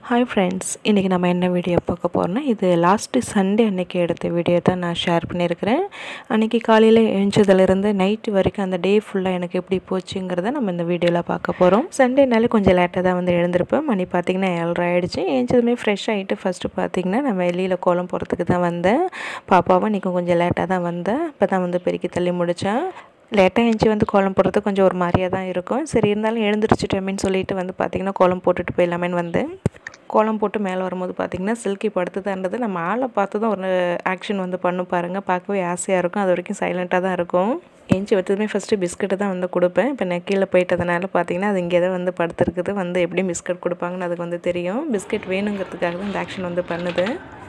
hi friends இன்றைக்கி நம்ம என்ன வீடியோ பார்க்க போகிறோம்னா இது லாஸ்ட்டு சண்டே அன்னைக்கு எடுத்த வீடியோ தான் நான் ஷேர் பண்ணியிருக்கிறேன் அன்றைக்கி காலையில் எழுந்ததுலேருந்து நைட்டு வரைக்கும் அந்த டே ஃபுல்லாக எனக்கு எப்படி போச்சுங்கிறத நம்ம இந்த வீடியோவில் பார்க்க போகிறோம் சண்டேனாலே கொஞ்சம் லேட்டாக தான் வந்து எழுந்திருப்பேன் மணி பார்த்திங்கன்னா ஏழரை ஆகிடுச்சு எழுந்ததுமே ஃப்ரெஷ் ஆகிட்டு ஃபஸ்ட்டு பார்த்திங்கன்னா நான் வெளியில் கோலம் போகிறதுக்கு தான் வந்தேன் பாப்பாவும் இன்றைக்கி கொஞ்சம் லேட்டாக தான் வந்தேன் இப்போ தான் வந்து பெருக்கி தள்ளி முடித்தேன் லேட்டாக எழுந்துச்சி வந்து கோலம் போடுறது கொஞ்சம் ஒரு மாதிரியாக தான் இருக்கும் சரி இருந்தாலும் எழுந்திரிச்சிட்டோமேன்னு சொல்லிட்டு வந்து பார்த்திங்கன்னா கோலம் போட்டுட்டு போயிடலாமேன்னு வந்து கோலம் போட்டு மேலே வரும்போது பார்த்திங்கன்னா சில்கி படுத்து தான்றது நம்ம ஆளை பார்த்து தான் ஒரு ஆக்ஷன் வந்து பண்ணு பாருங்கள் பார்க்கவே ஆசையாக இருக்கும் அது வரைக்கும் சைலண்ட்டாக தான் இருக்கும் ஏஞ்சி வச்சதுமே ஃபஸ்ட்டு பிஸ்கட்டு தான் வந்து கொடுப்பேன் இப்போ நான் கீழே போயிட்டதுனால பார்த்திங்கன்னா அது இங்கே தான் வந்து படுத்துருக்குது வந்து எப்படி பிஸ்கட் கொடுப்பாங்கன்னு அதுக்கு வந்து தெரியும் பிஸ்கட் வேணுங்கிறதுக்காக தான் இந்த ஆக்ஷன் வந்து பண்ணுது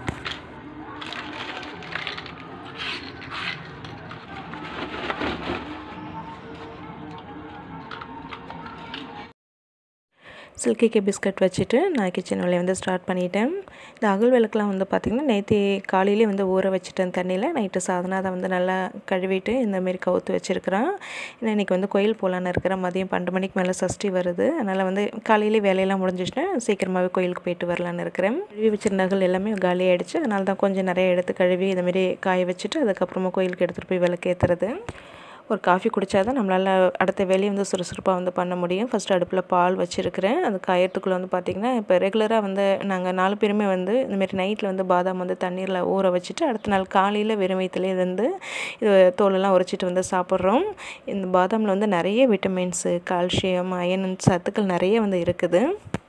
சில்கிக்கு பிஸ்கட் வச்சுட்டு நான் கிச்சன் வேலையை வந்து ஸ்டார்ட் பண்ணிட்டேன் இந்த அகல் விளக்குலாம் வந்து பார்த்திங்கன்னா நேற்று காலையிலே வந்து ஊற வச்சுட்டேன் தண்ணியில் நைட்டு சாதனா அதை வந்து நல்லா கழுவிட்டு இந்தமாரி கவுத்து வச்சுருக்கிறேன் ஏன்னா இன்றைக்கி வந்து கோயில் போகலான்னு இருக்கிறேன் மதியம் பன்னெண்டு மணிக்கு மேலே சஷ்டி வருது அதனால் வந்து காலையிலே வேலையெல்லாம் முடிஞ்சிச்சுன்னா சீக்கிரமாகவே கோயிலுக்கு போயிட்டு வரலான்னு இருக்கிறேன் கழுவி வச்சிருந்த அகல் எல்லாமே காலி ஆகிடுச்சு அதனால தான் கொஞ்சம் நிறைய எடுத்து கழுவி இந்தமாரி காய வச்சுட்டு அதுக்கப்புறமா கோயிலுக்கு எடுத்துகிட்டு போய் விளக்கேற்றுறது ஒரு காஃபி குடித்தா தான் நம்மளால் அடுத்த வேலையை வந்து சுறுசுறுப்பாக வந்து பண்ண முடியும் ஃபஸ்ட்டு அடுப்பில் பால் வச்சுருக்கிறேன் அது காயத்துக்குள்ளே வந்து பார்த்திங்கன்னா இப்போ ரெகுலராக வந்து நாங்கள் நாலு பேருமே வந்து இந்தமாரி நைட்டில் வந்து பாதாம் வந்து தண்ணீரில் ஊற வச்சுட்டு அடுத்த நாள் காலையில் வெறும் வயிற்றுலேயே வந்து இது தோலெல்லாம் உரைச்சிட்டு வந்து சாப்பிட்றோம் இந்த பாதாமில் வந்து நிறைய விட்டமின்ஸு கால்சியம் அயன் சத்துக்கள் நிறைய வந்து இருக்குது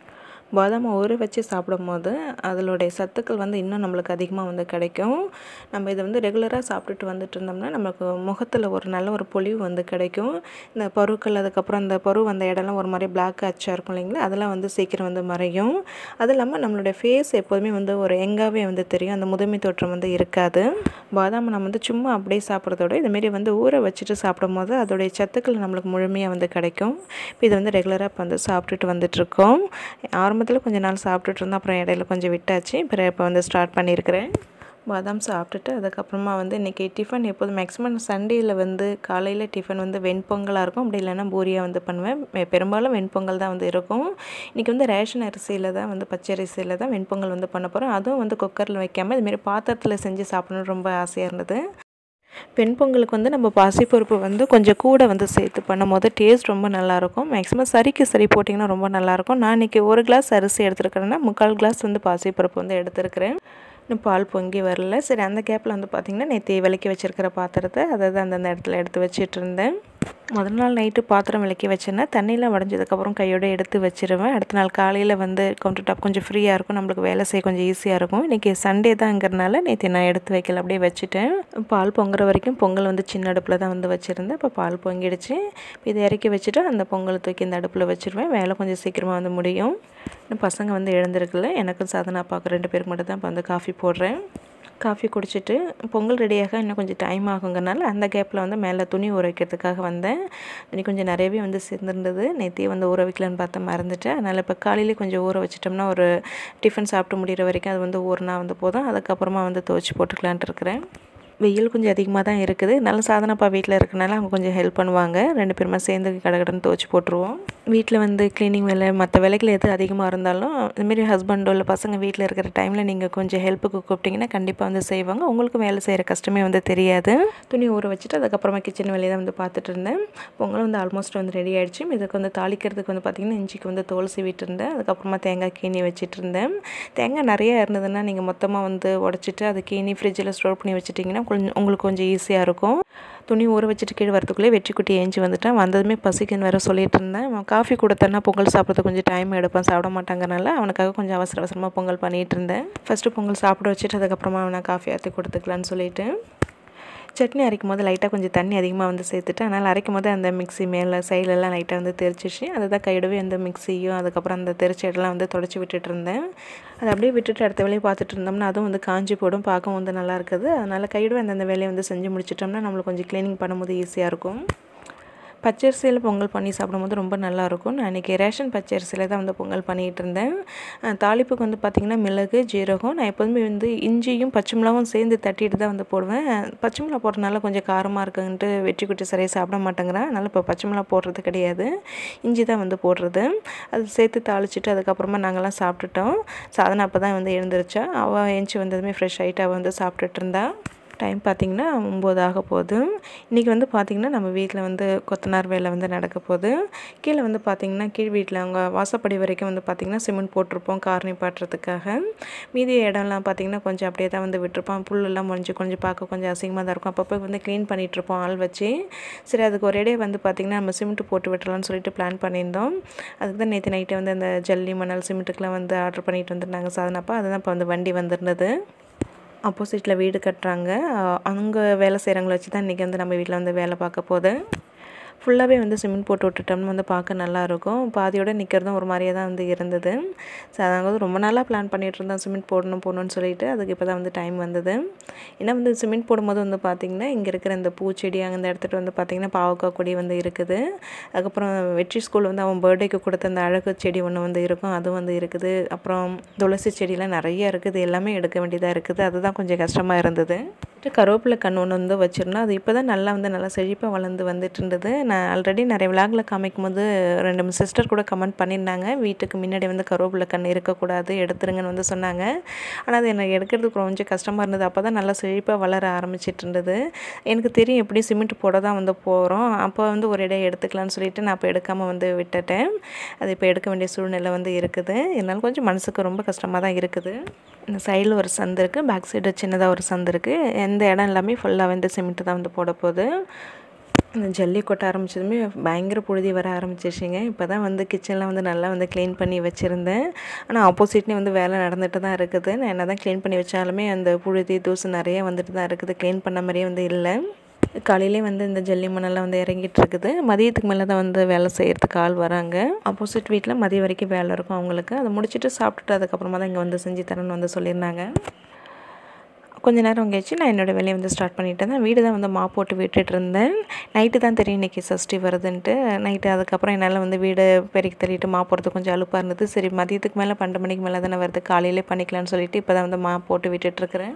பாதாமை ஊற வச்சு சாப்பிடும் போது அதனுடைய சத்துக்கள் வந்து இன்னும் நம்மளுக்கு அதிகமாக வந்து கிடைக்கும் நம்ம இதை வந்து ரெகுலராக சாப்பிட்டுட்டு வந்துட்டு இருந்தோம்னா நமக்கு முகத்தில் ஒரு நல்ல ஒரு பொலிவு வந்து கிடைக்கும் இந்த பருக்கள் அதுக்கப்புறம் இந்த பரு வந்த இடம்லாம் ஒரு மாதிரி பிளாக் அச்சாக இருக்கும் இல்லைங்களா அதெல்லாம் வந்து சீக்கிரம் வந்து மறையும் அது இல்லாமல் நம்மளுடைய ஃபேஸ் எப்போதுமே வந்து ஒரு எங்காவே வந்து தெரியும் அந்த முதுமை தோற்றம் வந்து இருக்காது பாதாமை நம்ம வந்து சும்மா அப்படியே சாப்பிட்றதோட இதுமாரி வந்து ஊற வச்சுட்டு சாப்பிடும் போது அதோடைய சத்துக்கள் நம்மளுக்கு முழுமையாக வந்து கிடைக்கும் இப்போ இதை வந்து ரெகுலராக இப்போ வந்து சாப்பிட்டுட்டு வந்துட்டுருக்கோம் ஆரம்ப ஆரம்பத்தில் கொஞ்ச நாள் சாப்பிட்டுட்டு இருந்தோம் அப்புறம் இடையில கொஞ்சம் விட்டாச்சு அப்புறம் இப்போ வந்து ஸ்டார்ட் பண்ணியிருக்கிறேன் பாதாம் சாப்பிட்டுட்டு அதுக்கப்புறமா வந்து இன்றைக்கி டிஃபன் எப்போதும் மேக்ஸிமம் சண்டேயில் வந்து காலையில் டிஃபன் வந்து வெண்பொங்கலாக இருக்கும் அப்படி இல்லைன்னா பூரியாக வந்து பண்ணுவேன் பெரும்பாலும் வெண்பொங்கல் தான் வந்து இருக்கும் இன்றைக்கி வந்து ரேஷன் அரிசியில் தான் வந்து பச்சை அரிசியில் தான் வெண்பொங்கல் வந்து பண்ண போகிறோம் அதுவும் வந்து குக்கரில் வைக்காமல் இதுமாரி பாத்திரத்தில் செஞ்சு சாப்பிடணும்னு ரொம்ப ஆசையாக இருந்தது பெண் பொங்கலுக்கு வந்து நம்ம பாசிப்பருப்பு வந்து கொஞ்சம் கூட வந்து சேர்த்து பண்ணும் போது டேஸ்ட் ரொம்ப நல்லாயிருக்கும் மேக்ஸிமம் சரிக்கு சரி போட்டிங்கன்னா ரொம்ப நல்லாயிருக்கும் நான் இன்றைக்கி ஒரு கிளாஸ் அரிசி எடுத்துருக்கிறேன்னா முக்கால் கிளாஸ் வந்து பாசிப்பருப்பு வந்து எடுத்துருக்கிறேன் இன்னும் பால் பொங்கி வரல சரி அந்த கேப்பில் வந்து பார்த்திங்கன்னா நேற்று விளக்கி வச்சுருக்கிற பாத்திரத்தை அதை தான் அந்தந்த இடத்துல எடுத்து வச்சிட்டு இருந்தேன் முதல் நாள் நைட்டு பாத்திரம் விளக்கி வச்சேன்னா தண்ணியில் வடைஞ்சதுக்கப்புறம் கையோடு எடுத்து வச்சிருவேன் அடுத்த நாள் காலையில் வந்து கவுண்டர் டாப் கொஞ்சம் ஃப்ரீயாக இருக்கும் நம்மளுக்கு வேலை செய்ய கொஞ்சம் ஈஸியாக இருக்கும் இன்றைக்கி சண்டே தாங்கிறனால நேற்று நான் எடுத்து வைக்கல அப்படியே வச்சுட்டேன் பால் பொங்குற வரைக்கும் பொங்கல் வந்து சின்ன அடுப்பில் தான் வந்து வச்சுருந்தேன் இப்போ பால் பொங்கிடுச்சு இதை இறக்கி வச்சுட்டு அந்த பொங்கல் தூக்கி இந்த அடுப்பில் வச்சுருவேன் வேலை கொஞ்சம் சீக்கிரமாக வந்து முடியும் இன்னும் பசங்க வந்து எழுந்திருக்கல எனக்கும் சாதனா பார்க்க ரெண்டு பேருக்கு மட்டும் தான் இப்போ வந்து காஃபி போடுறேன் காஃபி குடிச்சிட்டு பொங்கல் ரெடியாக இன்னும் கொஞ்சம் டைம் ஆகுங்கிறனால அந்த கேப்பில் வந்து மேலே துணி ஊற வைக்கிறதுக்காக வந்தேன் துணி கொஞ்சம் நிறையவே வந்து சேர்ந்துருந்தது நேற்றே வந்து ஊற வைக்கலான்னு பார்த்தா மறந்துட்டேன் அதனால் இப்போ காலையிலே கொஞ்சம் ஊற வச்சிட்டோம்னா ஒரு டிஃபன் சாப்பிட்டு முடிகிற வரைக்கும் அது வந்து ஊறினா வந்து போதும் அதுக்கப்புறமா வந்து துவச்சி போட்டுக்கலான்ட்டு இருக்கிறேன் வெயில் கொஞ்சம் அதிகமாக தான் இருக்குது நல்ல சாதனப்பா வீட்டில் இருக்கனால அவங்க கொஞ்சம் ஹெல்ப் பண்ணுவாங்க ரெண்டு பேருமே சேர்ந்து கடகடன்னு துவச்சி போட்டுருவோம் வீட்டில் வந்து க்ளீனிங் வேலை மற்ற வேலைகள் எது அதிகமாக இருந்தாலும் இதுமாரி ஹஸ்பண்டோ இல்லை பசங்க வீட்டில் இருக்கிற டைமில் நீங்கள் கொஞ்சம் ஹெல்ப்புக்கு கூப்பிட்டிங்கன்னா கண்டிப்பாக வந்து செய்வாங்க உங்களுக்கும் வேலை செய்கிற கஷ்டமே வந்து தெரியாது துணி ஊற வச்சுட்டு அதுக்கப்புறமா கிச்சன் வேலையை தான் வந்து பார்த்துட்டு இருந்தேன் பொங்கல் வந்து ஆல்மோஸ்ட் வந்து ரெடி ஆகிடுச்சு இதுக்கு வந்து தாளிக்கிறதுக்கு வந்து பார்த்திங்கன்னா இஞ்சிக்கு வந்து தோல் சீவிட்டு இருந்தேன் அதுக்கப்புறமா தேங்காய் கீனி வச்சுட்டு இருந்தேன் தேங்காய் நிறைய இருந்ததுன்னா நீங்கள் மொத்தமாக வந்து உடச்சிட்டு அது கீனி ஃப்ரிட்ஜில் ஸ்டோர் பண்ணி வச்சுட்டிங்கன்னா கொஞ்சம் உங்களுக்கு கொஞ்சம் ஈஸியாக இருக்கும் துணி ஊற வச்சுட்டு கீழே வரத்துக்குள்ளே வெற்றி குட்டி ஏஞ்சி வந்துட்டேன் வந்ததுமே பசிக்குன்னு வேறு சொல்லிட்டு இருந்தேன் அவன் காஃபி கொடுத்தேன்னா பொங்கல் சாப்பிட்றது கொஞ்சம் டைம் எடுப்பேன் சாப்பிட மாட்டாங்கனால அவனுக்காக கொஞ்சம் அவசர அவசரமாக பொங்கல் பண்ணிகிட்டு இருந்தேன் ஃபஸ்ட்டு பொங்கல் சாப்பிட வச்சுட்டு அதுக்கப்புறமா அவனை காஃபி ஆற்றி கொடுத்துக்கலான்னு சொல்லிட்டு சட்னி அரைக்கும் போது லைட்டாக கொஞ்சம் தண்ணி அதிகமாக வந்து சேர்த்துட்டு அதனால் அரைக்கும் போது அந்த மிக்ஸி மேலே சைட்லலாம் லைட்டாக வந்து தெரிச்சிச்சு அதை தான் கையிடவே அந்த மிக்ஸியும் அதுக்கப்புறம் அந்த தெரிச்ச இடம்லாம் வந்து தொடச்சி விட்டுட்டு இருந்தேன் அதை அப்படியே விட்டுட்டு அடுத்த வேலையை பார்த்துட்டு இருந்தோம்னா அதுவும் வந்து காஞ்சி போடும் பார்க்கவும் வந்து நல்லா இருக்குது அதனால் கையிடவே அந்தந்த வேலையை வந்து செஞ்சு முடிச்சிட்டோம்னா நம்மளுக்கு கொஞ்சம் க்ளீனிங் பண்ணும்போது ஈஸியாக இருக்கும் பச்சரிசியில் பொங்கல் பண்ணி சாப்பிடும்போது ரொம்ப நல்லாயிருக்கும் நான் இன்றைக்கி ரேஷன் பச்சரிசியில் தான் வந்து பொங்கல் பண்ணிகிட்டு இருந்தேன் தாளிப்புக்கு வந்து பார்த்திங்கன்னா மிளகு ஜீரகம் நான் எப்போதுமே வந்து இஞ்சியும் பச்சை மிளகாவும் சேர்ந்து தட்டிட்டு தான் வந்து போடுவேன் பச்சை மிளகா போடுறதுனால கொஞ்சம் காரமாக இருக்குன்ட்டு வெற்றி குட்டி சரியாக சாப்பிட மாட்டேங்கிறேன் அதனால் இப்போ பச்சை மிளகா போடுறது கிடையாது இஞ்சி தான் வந்து போடுறது அது சேர்த்து தாளிச்சிட்டு அதுக்கப்புறமா நாங்கள்லாம் சாப்பிட்டுட்டோம் சாதனை அப்போ தான் வந்து எழுந்திரிச்சா அவள் எழுந்துச்சி வந்ததுமே ஃப்ரெஷ் ஆகிட்டு அவள் வந்து சாப்பிட்டுட்டு இருந்தா டைம் பார்த்திங்கன்னா ஒம்பது ஆக போகுது இன்றைக்கி வந்து பார்த்திங்கன்னா நம்ம வீட்டில் வந்து கொத்தனார் வேலை வந்து நடக்க போகுது கீழே வந்து பார்த்திங்கன்னா கீழ் வீட்டில் அவங்க வாசப்படி வரைக்கும் வந்து பார்த்திங்கன்னா சிமெண்ட் போட்டிருப்போம் கார் நிப்பாட்டுறதுக்காக மீதி இடம்லாம் பார்த்திங்கன்னா கொஞ்சம் அப்படியே தான் வந்து விட்டுருப்போம் புல்லெல்லாம் முடிஞ்சு கொஞ்சம் பார்க்க கொஞ்சம் அசிங்கமாக தான் இருக்கும் அப்பப்போ வந்து க்ளீன் பண்ணிகிட்ருப்போம் ஆள் வச்சு சரி அதுக்கு ஒரேடே வந்து பார்த்திங்கன்னா நம்ம சிமெண்ட் போட்டு விட்டுறலாம்னு சொல்லிட்டு பிளான் பண்ணியிருந்தோம் அதுக்கு தான் நேற்று நைட்டே வந்து அந்த ஜல்லி மணல் சிமெண்ட்டுக்கெலாம் வந்து ஆர்டர் பண்ணிட்டு வந்துருந்தாங்க சாதனப்போ அதுதான் இப்போ வந்து வண்டி வந்திருந்தது ஆப்போசிட்டில் வீடு கட்டுறாங்க அங்கே வேலை செய்கிறவங்கள வச்சு தான் இன்றைக்கி வந்து நம்ம வீட்டில் வந்து வேலை பார்க்க போகுது ஃபுல்லாகவே வந்து சிமெண்ட் போட்டு விட்டுட்டோம்னு வந்து பார்க்க நல்லாயிருக்கும் பாதியோட நிற்கிறதும் ஒரு மாதிரியே தான் வந்து இருந்தது ஸோ அதாங்க வந்து ரொம்ப நாளாக பிளான் பண்ணிகிட்டு இருந்தோம் சிமெண்ட் போடணும் போடணும்னு சொல்லிட்டு அதுக்கு இப்போ தான் வந்து டைம் வந்தது ஏன்னா வந்து சிமெண்ட் போடும்போது வந்து பார்த்திங்கன்னா இங்கே இருக்கிற இந்த பூச்செடி அங்கே இந்த இடத்துல வந்து பார்த்திங்கன்னா பாவக்காய் கொடி வந்து இருக்குது அதுக்கப்புறம் வெற்றி ஸ்கூல் வந்து அவன் பர்த்டேக்கு கொடுத்த அந்த அழகு செடி ஒன்று வந்து இருக்கும் அது வந்து இருக்குது அப்புறம் துளசி செடியெலாம் நிறைய இருக்குது எல்லாமே எடுக்க வேண்டியதாக இருக்குது அதுதான் கொஞ்சம் கஷ்டமாக இருந்தது கருவேப்பிலை கண் ஒன்று வந்து வச்சுருந்தோம் அது இப்போ தான் நல்லா வந்து நல்லா செழிப்பாக வளர்ந்து வந்துட்டு இருந்தது நான் ஆல்ரெடி நிறைய விளாகில் காமிக்கும் போது ரெண்டு மூணு சிஸ்டர் கூட கமெண்ட் பண்ணியிருந்தாங்க வீட்டுக்கு முன்னாடி வந்து கருவேப்பிலை கண் இருக்கக்கூடாது எடுத்துருங்கன்னு வந்து சொன்னாங்க ஆனால் அது எனக்கு எடுக்கிறதுக்கு கொஞ்சம் கஷ்டமாக இருந்தது அப்போ தான் நல்லா செழிப்பாக வளர ஆரம்பிச்சிட்டு இருந்தது எனக்கு தெரியும் எப்படி சிமெண்ட் போட தான் வந்து போகிறோம் அப்போ வந்து ஒரு இடம் எடுத்துக்கலாம்னு சொல்லிட்டு நான் அப்போ எடுக்காமல் வந்து விட்டுட்டேன் அது இப்போ எடுக்க வேண்டிய சூழ்நிலை வந்து இருக்குது இருந்தாலும் கொஞ்சம் மனசுக்கு ரொம்ப கஷ்டமாக தான் இருக்குது இந்த சைடில் ஒரு சந்து இருக்குது பேக் சைடு சின்னதாக ஒரு சந்து இருக்குது எந்த இடம் எல்லாமே ஃபுல்லாக வந்து சிமெண்ட்டு தான் வந்து போட போகுது இந்த ஜல்லி கொட்ட ஆரம்பித்ததுமே பயங்கர புழுதி வர ஆரம்பிச்சிருச்சிங்க இப்போ தான் வந்து கிச்சன்லாம் வந்து நல்லா வந்து க்ளீன் பண்ணி வச்சுருந்தேன் ஆனால் ஆப்போசிட்லேயும் வந்து வேலை நடந்துட்டு தான் இருக்குது நான் என்ன தான் க்ளீன் பண்ணி வச்சாலுமே அந்த புழுதி தூசு நிறைய வந்துட்டு தான் இருக்குது க்ளீன் பண்ண மாதிரியே வந்து இல்லை காலையிலே வந்து இந்த ஜல்லி மணலாம் வந்து இறங்கிட்டு இருக்குது மதியத்துக்கு மேலே தான் வந்து வேலை செய்கிறதுக்கு ஆள் வராங்க ஆப்போசிட் வீட்டில் மதியம் வரைக்கும் வேலை இருக்கும் அவங்களுக்கு அதை முடிச்சுட்டு சாப்பிட்டுட்டு அதுக்கப்புறமா தான் இங்கே வந்து செஞ்சு தரேன்னு வந்து சொல்லியிருந்தாங்க கொஞ்ச நேரம் கழிச்சு நான் என்னோடய வேலையை வந்து ஸ்டார்ட் பண்ணிட்டு இருந்தேன் வீடு தான் வந்து மா போட்டு விட்டுட்டு இருந்தேன் நைட்டு தான் தெரியும் இன்றைக்கி சஷ்டி வருதுன்ட்டு நைட்டு அதுக்கப்புறம் என்னால் வந்து வீடு பெருக்கி தள்ளிட்டு மா போடுறது கொஞ்சம் அலுப்பாக இருந்தது சரி மதியத்துக்கு மேலே பன்னெண்டு மணிக்கு மேலே தானே வருது காலையிலே பண்ணிக்கலாம்னு சொல்லிட்டு இப்போ தான் வந்து மா போட்டு விட்டுட்ருக்குறேன்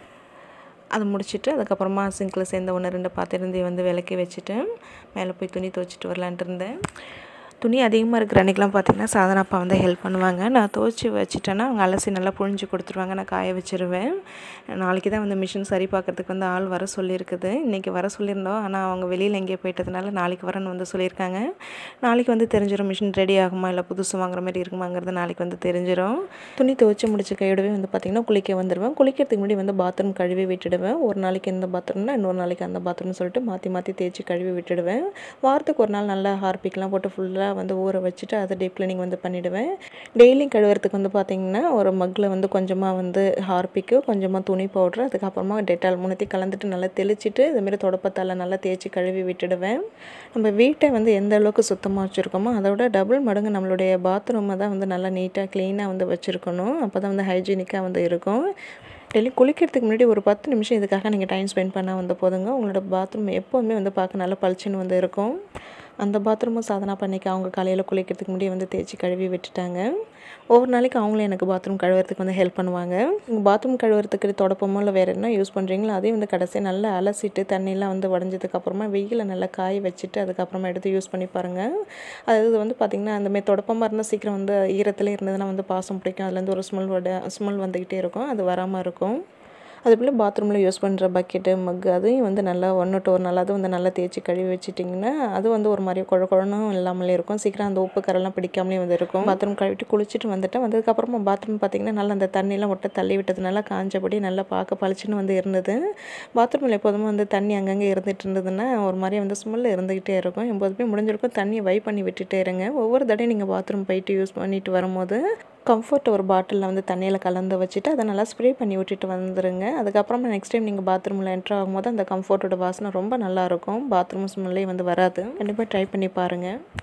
அதை முடிச்சுட்டு அதுக்கப்புறமா சிங்கில் சேர்ந்த ஒன்று ரெண்டு பாத்திரந்தையும் வந்து விளக்கி வச்சுட்டு மேலே போய் துணி துவைச்சிட்டு வரலான்ட்டு இருந்தேன் துணி அதிகமாக இருக்கிற அன்றைக்கெலாம் பார்த்திங்கன்னா சாதனாப்பா வந்து ஹெல்ப் பண்ணுவாங்க நான் துவைச்சி வச்சுட்டேன்னா அவங்க அலசி நல்லா புழிஞ்சு கொடுத்துருவாங்க நான் காய வச்சுருவேன் நாளைக்கு தான் வந்து மிஷின் சரி பார்க்குறதுக்கு வந்து ஆள் வர சொல்லியிருக்குது இன்றைக்கி வர சொல்லியிருந்தோம் ஆனால் அவங்க வெளியில் எங்கேயோ போயிட்டதுனால நாளைக்கு வரேன்னு வந்து சொல்லியிருக்காங்க நாளைக்கு வந்து தெரிஞ்சிடும் மிஷின் ரெடி ஆகுமா இல்லை புதுசு வாங்குற மாதிரி இருக்குமாங்கிறது நாளைக்கு வந்து தெரிஞ்சிடும் துணி துவைச்சி முடிச்ச கையோடவே வந்து பார்த்திங்கன்னா குளிக்க வந்துடுவேன் குளிக்கிறதுக்கு முன்னாடி வந்து பாத்ரூம் கழுவி விட்டுடுவேன் ஒரு நாளைக்கு இந்த பாத்ரூம்னா இன்னொரு நாளைக்கு அந்த பாத்ரூம்னு சொல்லிட்டு மாற்றி மாற்றி தேய்ச்சி கழுவி விட்டுடுவேன் வாரத்துக்கு ஒரு நாள் நல்லா ஹார்பிக்லாம் போட்டு ஃபுல்லாக வந்து ஊற வச்சுட்டு அதை டீப் க்ளீனிங் வந்து பண்ணிவிடுவேன் டெய்லியும் கழுவுறதுக்கு வந்து பார்த்திங்கன்னா ஒரு மக்கில் வந்து கொஞ்சமாக வந்து ஹார்பிக்கு கொஞ்சமாக துணி பவுட்ரு அதுக்கப்புறமா டெட்டால் மூணுத்தையும் கலந்துட்டு நல்லா தெளிச்சிட்டு இதுமாரி தொடப்பத்தால் நல்லா தேய்ச்சி கழுவி விட்டுடுவேன் நம்ம வீட்டை வந்து எந்த அளவுக்கு சுத்தமாக வச்சுருக்கோமோ அதோட டபுள் மடங்கு நம்மளுடைய பாத்ரூமை தான் வந்து நல்லா நீட்டாக க்ளீனாக வந்து வச்சுருக்கணும் அப்போ தான் வந்து ஹைஜீனிக்காக வந்து இருக்கும் டெய்லி குளிக்கிறதுக்கு முன்னாடி ஒரு பத்து நிமிஷம் இதுக்காக நீங்கள் டைம் ஸ்பெண்ட் பண்ணால் வந்து போதுங்க உங்களோட பாத்ரூம் எப்போவுமே வந்து பார்க்க நல்லா பளிச்சுன்னு வந்து இருக்கும் அந்த பாத்ரூமும் சாதனா பண்ணிக்க அவங்க காலையில் குளிக்கிறதுக்கு முன்னாடி வந்து தேய்ச்சி கழுவி விட்டுட்டாங்க ஒவ்வொரு நாளைக்கு அவங்களும் எனக்கு பாத்ரூம் கழுவுறதுக்கு வந்து ஹெல்ப் பண்ணுவாங்க உங்கள் பாத்ரூம் கழுவுறதுக்கு தொடப்பமோ இல்லை வேறு என்ன யூஸ் பண்ணுறீங்களோ அதையும் வந்து கடைசியாக நல்லா அலசிட்டு தண்ணியெலாம் வந்து உடஞ்சதுக்கப்புறமா வெயிலில் நல்லா காய வச்சுட்டு அதுக்கப்புறமா எடுத்து யூஸ் பண்ணி பாருங்கள் அது வந்து பார்த்திங்கன்னா அந்தமாரி தொடப்பமாக இருந்தால் சீக்கிரம் வந்து ஈரத்தில் இருந்ததுன்னா வந்து பாசம் பிடிக்கும் அதுலேருந்து ஒரு ஸ்மெல் வட ஸ்மெல் வந்துக்கிட்டே இருக்கும் அது வராமல் இருக்கும் அதுபோல் பாத்ரூமில் யூஸ் பண்ணுற பக்கெட்டு மக்கு அதையும் வந்து நல்லா ஒன்று டு ஒரு நாள் அது வந்து நல்லா தேய்ச்சி கழுவி வச்சிட்டிங்கன்னா அது வந்து ஒரு மாதிரி குழ குழனும் இல்லாமலே இருக்கும் சீக்கிரம் அந்த உப்பு கரெல்லாம் பிடிக்காமலே வந்து இருக்கும் பாத்ரூம் கழுவிட்டு குளிச்சுட்டு வந்துட்டேன் வந்ததுக்கப்புறமா பாத்ரூம் பார்த்திங்கன்னா நல்லா அந்த தண்ணியெலாம் ஒட்ட தள்ளி விட்டதுனால காஞ்சபடி நல்லா பார்க்க பளிச்சுன்னு வந்து இருந்தது பாத்ரூமில் எப்போதுமே வந்து தண்ணி அங்கங்கே இருந்துகிட்டு இருந்ததுன்னா ஒரு மாதிரி வந்து ஸ்மெல் இருந்துக்கிட்டே இருக்கும் எப்போதுமே முடிஞ்சிருக்கும் தண்ணியை வை பண்ணி விட்டுட்டே இருங்க ஒவ்வொரு தடையும் நீங்கள் பாத்ரூம் போயிட்டு யூஸ் பண்ணிட்டு வரும்போது கம்ஃபர்ட் ஒரு பாட்டிலில் வந்து தண்ணியில் கலந்து வச்சுட்டு அதை நல்லா ஸ்ப்ரே பண்ணி விட்டுட்டு வந்துடுங்க அதுக்கப்புறமா நெக்ஸ்ட் டைம் நீங்கள் பாத்ரூமில் என்ட்ரு ஆகும்போது அந்த கம்ஃபர்ட்டோட வாசனை ரொம்ப நல்லாயிருக்கும் பாத்ரூம் ஸ்மெல்லே வந்து வராது கண்டிப்பாக ட்ரை பண்ணி பாருங்கள்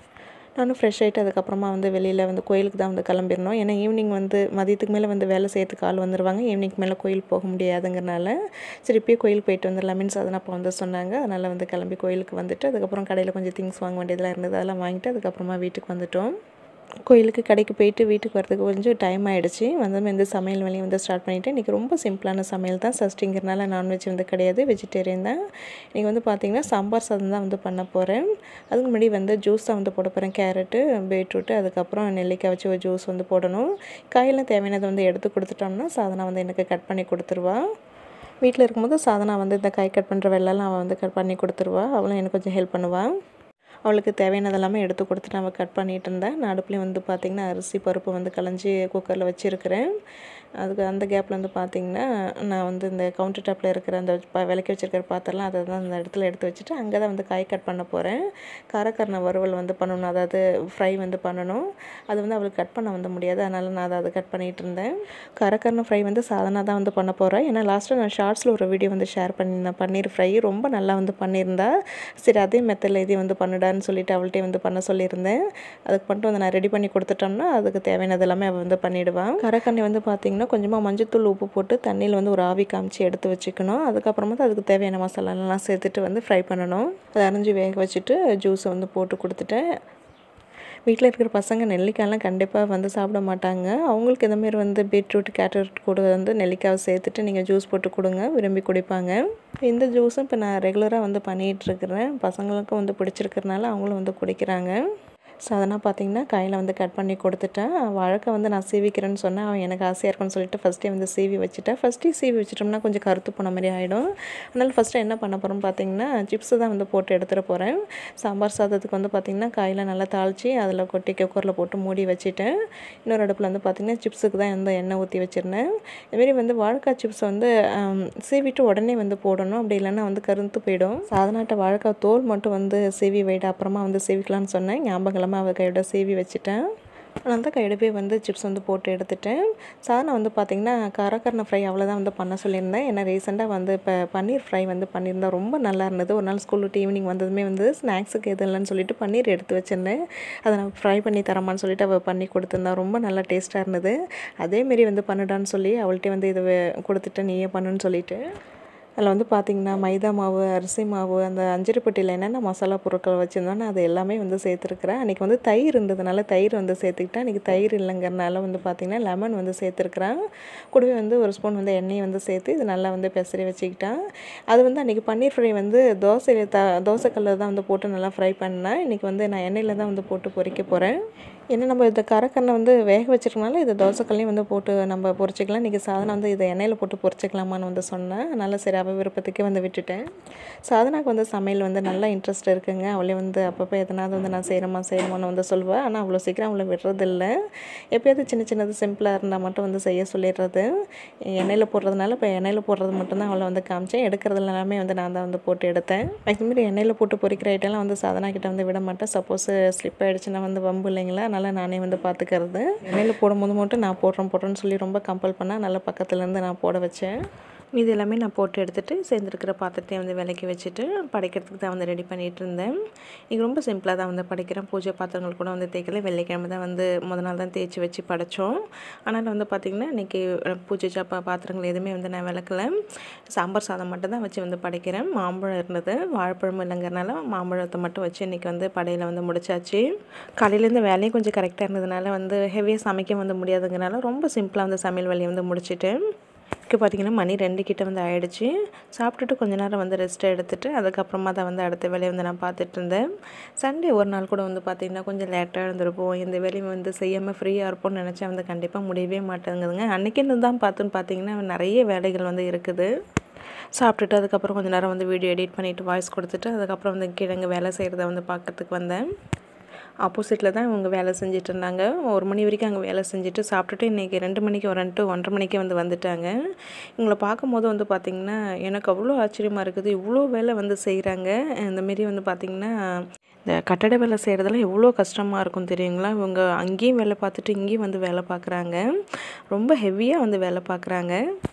நானும் ஃப்ரெஷ் ஆகிட்டு அதுக்கப்புறமா வந்து வெளியில் வந்து கோயிலுக்கு தான் வந்து கிளம்பிடணும் ஏன்னா ஈவினிங் வந்து மதியத்துக்கு மேலே வந்து வேலை செய்யறதுக்கு ஆள் வந்துடுவாங்க ஈவினிங்க்கு மேலே கோயில் போக முடியாதுங்கிறனால சரி இப்போயே கோயிலுக்கு போயிட்டு வந்துடலாம் மீன்ஸ் அதனால் அப்போ வந்து சொன்னாங்க அதனால் வந்து கிளம்பி கோயிலுக்கு வந்துட்டு அதுக்கப்புறம் கடையில் கொஞ்சம் திங்ஸ் வாங்க வேண்டியதெல்லாம் இருந்தது அதெல்லாம் வாங்கிட்டு அதுக்கப்புறமா வீட்டுக்கு வந்துட்டோம் கோயிலுக்கு கடைக்கு போயிட்டு வீட்டுக்கு வரதுக்கு கொஞ்சம் டைம் ஆகிடுச்சு வந்ததுமே இந்த சமையல் வேலையை வந்து ஸ்டார்ட் பண்ணிவிட்டு இன்றைக்கி ரொம்ப சிம்பிளான சமையல் தான் சஷ்டிங்கிறனால நான்வெஜ் வந்து கிடையாது வெஜிடேரியன் தான் இன்றைக்கி வந்து பார்த்திங்கன்னா சாம்பார் சாதம் தான் வந்து பண்ண போகிறேன் அதுக்கு முன்னாடி வந்து ஜூஸ் தான் வந்து போட போகிறேன் கேரட்டு பீட்ரூட்டு அதுக்கப்புறம் நெல்லிக்காய் வச்சு ஒரு ஜூஸ் வந்து போடணும் காயெல்லாம் தேவையானதை வந்து எடுத்து கொடுத்துட்டோம்னா சாதனா வந்து எனக்கு கட் பண்ணி கொடுத்துருவா வீட்டில் இருக்கும்போது சாதனா வந்து இந்த காய் கட் பண்ணுற வெள்ளெல்லாம் அவள் வந்து கட் பண்ணி கொடுத்துருவா அவளும் எனக்கு கொஞ்சம் ஹெல்ப் பண்ணுவாள் அவளுக்கு தேவையானது எல்லாமே எடுத்து கொடுத்துட்டு அவள் கட் பண்ணிகிட்டு இருந்தேன் நான் அடுப்புலேயும் வந்து பார்த்திங்கன்னா அரிசி பருப்பு வந்து களைஞ்சி குக்கரில் வச்சுருக்கிறேன் அதுக்கு அந்த கேப்பில் வந்து பார்த்திங்கன்னா நான் வந்து இந்த கவுண்டர் டாப்பில் இருக்கிற அந்த ப விளக்கி வச்சுருக்கிற பாத்திரம்லாம் அதை தான் அந்த இடத்துல எடுத்து வச்சுட்டு அங்கே தான் வந்து காய் கட் பண்ண போகிறேன் காரக்கரணை வறுவல் வந்து பண்ணணும் அதாவது ஃப்ரை வந்து பண்ணணும் அது வந்து அவளுக்கு கட் பண்ண வந்து முடியாது அதனால் நான் அதை அதை கட் பண்ணிகிட்டு இருந்தேன் காரக்கரணை ஃப்ரை வந்து சாதனாக தான் வந்து பண்ண போகிறேன் ஏன்னா லாஸ்ட்டாக நான் ஷார்ட்ஸில் ஒரு வீடியோ வந்து ஷேர் பண்ணியிருந்தேன் பன்னீர் ஃப்ரை ரொம்ப நல்லா வந்து பண்ணியிருந்தா சரி அதே மெத்தடில் இதே வந்து பண்ணுடான்னு சொல்லிட்டு அவள்கிட்டே வந்து பண்ண சொல்லியிருந்தேன் அதுக்கு மட்டும் வந்து நான் ரெடி பண்ணி கொடுத்துட்டோம்னா அதுக்கு தேவையானது எல்லாமே அவள் வந்து பண்ணிவிடுவான் கரக்கண்ணி வந்து பார்த்திங்கன்னா கொஞ்சமாக மஞ்சத்தூள் உப்பு போட்டு தண்ணியில் வந்து ஒரு ஆவி காமிச்சு எடுத்து வச்சுக்கணும் அதுக்கப்புறமா தான் அதுக்கு தேவையான மசாலாலாம் சேர்த்துட்டு வந்து ஃப்ரை பண்ணணும் அதை அரைஞ்சி வேக வச்சுட்டு ஜூஸை வந்து போட்டு கொடுத்துட்டேன் வீட்டில் இருக்கிற பசங்க நெல்லிக்காயெலாம் கண்டிப்பாக வந்து சாப்பிட மாட்டாங்க அவங்களுக்கு இந்தமாரி வந்து பீட்ரூட் கேரட் கூட வந்து நெல்லிக்காவை சேர்த்துட்டு நீங்கள் ஜூஸ் போட்டு கொடுங்க விரும்பி குடிப்பாங்க இந்த ஜூஸும் இப்போ நான் ரெகுலராக வந்து பண்ணிகிட்ருக்கிறேன் பசங்களுக்கும் வந்து பிடிச்சிருக்கிறனால அவங்களும் வந்து குடிக்கிறாங்க ஸோ அதனால் பார்த்திங்கன்னா கையில் வந்து கட் பண்ணி கொடுத்துட்டேன் வாழைக்காய் வந்து நான் சீவிக்கிறேன்னு சொன்னேன் அவன் எனக்கு ஆசையாக இருக்குன்னு சொல்லிட்டு ஃபஸ்ட்டே வந்து சீவி வச்சுட்டேன் ஃபஸ்ட்டே சீவி வச்சிட்டோம்னா கொஞ்சம் கருத்து போன மாதிரி ஆகிடும் அதனால் ஃபஸ்ட்டு என்ன பண்ண போகிறோம் பார்த்திங்கன்னா சிப்ஸு தான் வந்து போட்டு எடுத்துகிட்டு போகிறேன் சாம்பார் சாதத்துக்கு வந்து பார்த்திங்கன்னா காயில் நல்லா தாளித்து அதில் கொட்டி குக்கரில் போட்டு மூடி வச்சுட்டேன் இன்னொரு அடுப்பில் வந்து பார்த்திங்கன்னா சிப்ஸுக்கு தான் வந்து எண்ணெய் ஊற்றி வச்சுருந்தேன் இதுமாரி வந்து வாழைக்காய் சிப்ஸ் வந்து சீவிட்டு உடனே வந்து போடணும் அப்படி இல்லைன்னா வந்து கருத்து போயிடும் சாதனாட்ட வாழைக்காய் தோல் மட்டும் வந்து சீவி வைட்டு அப்புறமா வந்து சீவிக்கலாம்னு சொன்னேன் ஞாபகம் இல்லாமல் அவள் கையோட சீவி வச்சுட்டேன் அதனால தான் கையோட போய் வந்து சிப்ஸ் வந்து போட்டு எடுத்துட்டேன் சாதனை வந்து பார்த்திங்கன்னா காரக்கரணை ஃப்ரை அவ்வளோதான் வந்து பண்ண சொல்லியிருந்தேன் ஏன்னா ரீசெண்டாக வந்து இப்போ பன்னீர் ஃப்ரை வந்து பண்ணியிருந்தேன் ரொம்ப நல்லா இருந்தது ஒரு நாள் ஸ்கூல் விட்டு ஈவினிங் வந்ததுமே வந்து ஸ்நாக்ஸுக்கு எது இல்லைன்னு சொல்லிட்டு பன்னீர் எடுத்து வச்சிருந்தேன் அதை நான் ஃப்ரை பண்ணி தரமான்னு சொல்லிட்டு அவள் பண்ணி கொடுத்துருந்தா ரொம்ப நல்லா டேஸ்ட்டாக இருந்தது அதேமாரி வந்து பண்ணுடான்னு சொல்லி அவள்கிட்ட வந்து இதை கொடுத்துட்டு நீயே பண்ணுன்னு சொல்லிட்டு அதில் வந்து பார்த்திங்கன்னா மைதா மாவு அரிசி மாவு அந்த அஞ்சரிப்பட்டியில் என்னென்ன மசாலா பொருட்கள் வச்சுருந்தோன்னு அது எல்லாமே வந்து சேர்த்துருக்குறேன் அன்றைக்கி வந்து தயிர் இருந்ததுனால தயிர் வந்து சேர்த்துக்கிட்டேன் அன்றைக்கி தயிர் இல்லைங்கிறனால வந்து பார்த்திங்கன்னா லெமன் வந்து சேர்த்துருக்குறேன் கூடவே வந்து ஒரு ஸ்பூன் வந்து எண்ணெயை வந்து சேர்த்து இது நல்லா வந்து பெசரி வச்சுக்கிட்டேன் அது வந்து அன்றைக்கி பன்னீர் ஃப்ரை வந்து தோசையில் த தோசைக்கல்லில் தான் வந்து போட்டு நல்லா ஃப்ரை பண்ணேன் இன்றைக்கி வந்து நான் எண்ணெயில் தான் வந்து போட்டு பொரிக்க போகிறேன் ஏன்னா நம்ம இந்த கரக்கண்ணை வந்து வேக வச்சிருக்கனால இது தோசைக்கல்லையும் வந்து போட்டு நம்ம பொரிச்சிக்கலாம் இன்றைக்கி சாதனை வந்து இதை எண்ணெயில் போட்டு பொரிச்சிக்கலாமான்னு வந்து சொன்னேன் அதனால் சரி அவள் விருப்பத்துக்கே வந்து விட்டுட்டேன் சாதனாக்கு வந்து சமையல் வந்து நல்லா இன்ட்ரெஸ்ட் இருக்குங்க அவளே வந்து அப்பப்போ எதனாவது வந்து நான் செய்கிறேமா செய்கிறோமான்னு வந்து சொல்லுவாள் ஆனால் அவ்வளோ சீக்கிரம் அவளை விடுறதில்ல எப்போயாவது சின்ன சின்னது சிம்பிளாக இருந்தால் மட்டும் வந்து செய்ய சொல்லிடுறது எண்ணெயில் போடுறதுனால இப்போ எண்ணெயில் போடுறது மட்டும்தான் அவளை வந்து காமிச்சேன் எடுக்கிறது எல்லாமே வந்து நான் தான் வந்து போட்டு எடுத்தேன் மேக்ஸிமம் எண்ணெயில் போட்டு பொரிக்கிற ஐட்டம்லாம் வந்து சாதனா கிட்ட வந்து விட மாட்டேன் சப்போஸ் ஸ்லிப் ஆகிடுச்சுன்னா வந்து வம்பு இல்லைங்களா அதனால் நானே வந்து பார்த்துக்கிறது எண்ணெயில் போடும்போது மட்டும் நான் போடுறேன் போடுறேன்னு சொல்லி ரொம்ப கம்பல் பண்ணால் நல்லா பக்கத்துலேருந்து நான் போட வச்சேன் மீது எல்லாமே நான் போட்டு எடுத்துகிட்டு சேர்ந்துருக்கிற பாத்திரத்தையும் வந்து விலக்கி வச்சுட்டு படைக்கிறதுக்கு தான் வந்து ரெடி பண்ணிகிட்டு இருந்தேன் இங்கே ரொம்ப சிம்பிளாக தான் வந்து படைக்கிறேன் பூஜை பாத்திரங்கள் கூட வந்து தேய்க்கல வெள்ளிக்கிழமை தான் வந்து முத நாள் தான் தேய்ச்சி வச்சு படைத்தோம் ஆனால் வந்து பார்த்திங்கன்னா இன்றைக்கி பூஜை சாப்பா பாத்திரங்கள் எதுவுமே வந்து நான் விளக்கலை சாம்பார் சாதம் மட்டும் தான் வச்சு வந்து படைக்கிறேன் மாம்பழம் இருந்தது வாழைப்பழம் இல்லைங்கிறனால மாம்பழத்தை மட்டும் வச்சு இன்றைக்கி வந்து படையில் வந்து முடிச்சாச்சு காலையிலேருந்து வேலையும் கொஞ்சம் கரெக்டாக இருந்ததுனால வந்து ஹெவியாக சமைக்க வந்து முடியாதுங்கிறனால ரொம்ப சிம்பிளாக வந்து சமையல் வேலையை வந்து முடிச்சுட்டு இப்போ பார்த்திங்கன்னா மணி ரெண்டு கிட்ட வந்து ஆயிடுச்சு சாப்பிட்டுட்டு கொஞ்ச நேரம் வந்து ரெஸ்ட் எடுத்துகிட்டு அதுக்கப்புறமா தான் வந்து அடுத்த வேலையை வந்து நான் பார்த்துட்டு இருந்தேன் சண்டே ஒரு நாள் கூட வந்து பார்த்திங்கன்னா கொஞ்சம் லேட்டாக இருந்திருப்போம் இந்த வேலையை வந்து செய்யாமல் ஃப்ரீயாக இருப்போம்னு நினச்சா வந்து கண்டிப்பாக முடியவே மாட்டேங்குதுங்க அன்றைக்கி இருந்து தான் பார்த்துன்னு பார்த்தீங்கன்னா நிறைய வேலைகள் வந்து இருக்குது சாப்பிட்டுட்டு அதுக்கப்புறம் கொஞ்ச நேரம் வந்து வீடியோ எடிட் பண்ணிவிட்டு வாய்ஸ் கொடுத்துட்டு அதுக்கப்புறம் வந்து கிழங்கு வேலை செய்கிறத வந்து பார்க்கறதுக்கு வந்தேன் ஆப்போசிட்டில் தான் இவங்க வேலை செஞ்சுட்டு இருந்தாங்க ஒரு மணி வரைக்கும் அங்கே வேலை செஞ்சுட்டு சாப்பிட்டுட்டு இன்றைக்கி ரெண்டு மணிக்கு ஒரு ரெண்டு ஒன்றரை மணிக்கே வந்து வந்துட்டாங்க இவங்களை பார்க்கும்போது வந்து பார்த்திங்கன்னா எனக்கு அவ்வளோ ஆச்சரியமாக இருக்குது இவ்வளோ வேலை வந்து செய்கிறாங்க இந்தமாரி வந்து பார்த்திங்கன்னா இந்த கட்டட வேலை செய்கிறதெல்லாம் எவ்வளோ கஷ்டமாக இருக்கும் தெரியுங்களா இவங்க அங்கேயும் வேலை பார்த்துட்டு இங்கேயும் வந்து வேலை பார்க்குறாங்க ரொம்ப ஹெவியாக வந்து வேலை பார்க்குறாங்க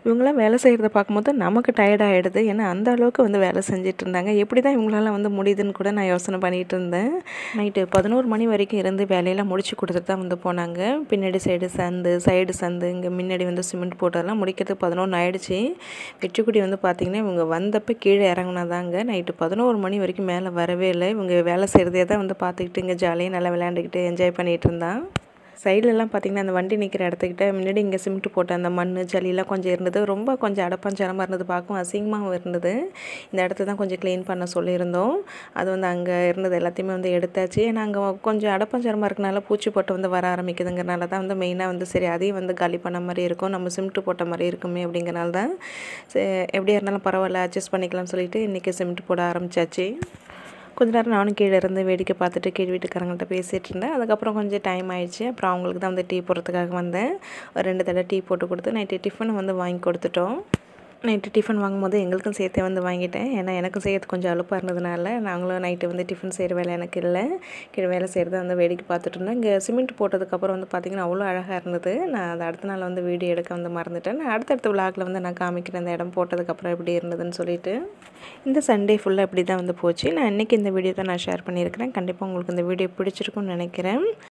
இவங்களாம் வேலை செய்கிறத பார்க்கும்போது நமக்கு டயர்ட் ஆகிடுது ஏன்னா அந்த அளவுக்கு வந்து வேலை செஞ்சுட்டு இருந்தாங்க எப்படி தான் இவங்களால வந்து முடியுதுன்னு கூட நான் யோசனை பண்ணிகிட்டு இருந்தேன் நைட்டு பதினோரு மணி வரைக்கும் இருந்து வேலையெல்லாம் முடிச்சு கொடுத்துட்டு தான் வந்து போனாங்க பின்னாடி சைடு சந்து சைடு சந்து இங்கே முன்னாடி வந்து சிமெண்ட் போட்டதெல்லாம் முடிக்கிறதுக்கு பதினொன்று ஆயிடுச்சு வெற்றிக்குடி வந்து பார்த்திங்கன்னா இவங்க வந்தப்போ கீழே இறங்குனதாங்க நைட்டு பதினோரு மணி வரைக்கும் மேலே வரவே இல்லை இவங்க வேலை செய்கிறதே தான் வந்து பார்த்துக்கிட்டு இங்கே ஜாலியாக நல்லா விளையாண்டுக்கிட்டு என்ஜாய் பண்ணிகிட்டு இருந்தான் சைட்லலாம் பார்த்திங்கன்னா அந்த வண்டி நிற்கிற இடத்துக்கிட்ட முன்னாடி இங்கே சிமெண்ட் போட்ட அந்த மண் ஜல்லிலாம் கொஞ்சம் இருந்தது ரொம்ப கொஞ்சம் அடப்பஞ்சரமாக இருந்தது பார்க்கும் அசிங்கமாகவும் இருந்தது இந்த இடத்த தான் கொஞ்சம் க்ளீன் பண்ண சொல்லியிருந்தோம் அது வந்து அங்கே இருந்தது எல்லாத்தையுமே வந்து எடுத்தாச்சு ஏன்னா அங்கே கொஞ்சம் அடப்பஞ்சரமாக இருக்கனால பூச்சி போட்டு வந்து வர ஆரம்பிக்குதுங்கிறனால தான் வந்து மெயினாக வந்து சரி அதையும் வந்து காலி பண்ண மாதிரி இருக்கும் நம்ம சிமெண்ட் போட்ட மாதிரி இருக்குமே அப்படிங்கிறனால தான் சரி எப்படியா இருந்தாலும் பரவாயில்ல அட்ஜஸ்ட் பண்ணிக்கலாம்னு சொல்லிட்டு இன்றைக்கி சிமெண்ட் போட ஆரம்பித்தாச்சு கொஞ்ச நேரம் நானும் கீழே இருந்து வேடிக்கை பார்த்துட்டு கீழ் வீட்டுக்காரங்கள்ட்ட பேசிகிட்டு இருந்தேன் அதுக்கப்புறம் கொஞ்சம் டைம் ஆயிடுச்சு அப்புறம் அவங்களுக்கு தான் வந்து டீ போடுறதுக்காக வந்தேன் ஒரு ரெண்டு தடவை டீ போட்டு கொடுத்து நைட்டு டிஃபன் வந்து வாங்கி கொடுத்துட்டோம் நைட்டு டிஃபன் வாங்கும்போது எங்களுக்கும் சேர்த்தே வந்து வாங்கிட்டேன் ஏன்னா எனக்கும் செய்யறது கொஞ்சம் அலுப்பாக இருந்ததுனால நாங்களும் நைட்டு வந்து டிஃபன் செய்கிற வேலை எனக்கு இல்லை கீழே வேலை செய்கிறத வந்து வேடிக்கை பார்த்துட்டு இருந்தோம் இங்கே சிமெண்ட் போட்டதுக்கப்புறம் வந்து பார்த்திங்கன்னா அவ்வளோ அழகாக இருந்தது நான் அதை அடுத்த நாள் வந்து வீடியோ எடுக்க வந்து மறந்துட்டேன் நான் அடுத்தடுத்த விளாகில் வந்து நான் காமிக்கிறேன் அந்த இடம் போட்டதுக்கப்புறம் எப்படி இருந்ததுன்னு சொல்லிட்டு இந்த சண்டே ஃபுல்லாக இப்படி தான் வந்து போச்சு நான் இன்றைக்கி இந்த வீடியோ தான் நான் ஷேர் பண்ணியிருக்கிறேன் கண்டிப்பாக உங்களுக்கு இந்த வீடியோ பிடிச்சிருக்கும்னு நினைக்கிறேன்